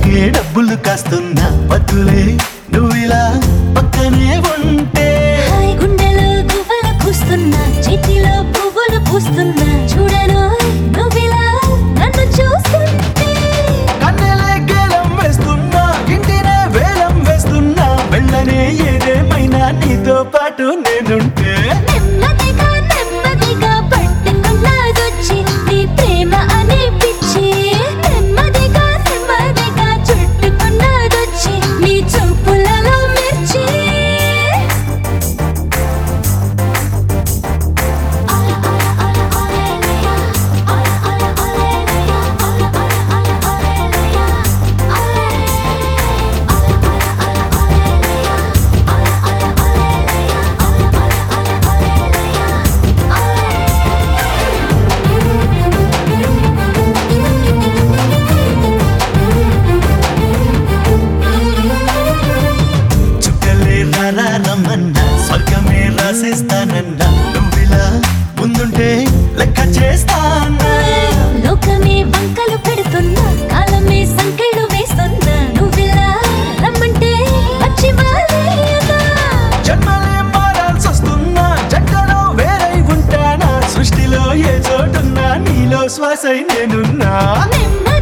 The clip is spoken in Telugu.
పక్కే డబ్బులు కాస్తున్నా వద్దులే నువ్విలా పక్కనే ఉంటే హాయ్ గుండెలో గువ్వలు కూస్తున్నా చేతిలో పువ్వులు పూస్తున్నా చూడను నువ్విలా నన్ను చూస్తుంటే కన్నెలే గేలం వేస్తున్నా ఇంటినే వేలం వేస్తున్నా వెళ్ళనే ఏదేమైనా నీతో పాటు నేనుంటే నెమ్మదిగా నెమ్మదిగా పట్టుకున్నదొచ్చి నీ ప్రేమ అనే పిచ్చి నెమ్మదిగా నెమ్మదిగా చుట్టుకున్నదొచ్చి నీ చూపులలో మిర్చి చుక్కలే రారా రమ్మన్నా స్వర్గమే రాసేస్తానన్నా నువ్విలా ముందుంటే లెక్క చేస్తానా లోకమే వంకలు పెడుతున్నా కాలమే సంకెళ్ళు వేస్తున్నా నువ్విలా రమ్మంటే వచ్చి వాలేయనా జన్మలే మారాల్సి వస్తున్నా జంటలో వేరై ఉంటానా సృష్టిలో ఏ చోటున్నా నీలో శ్వాసై నేనున్నా నెమ్మదిగా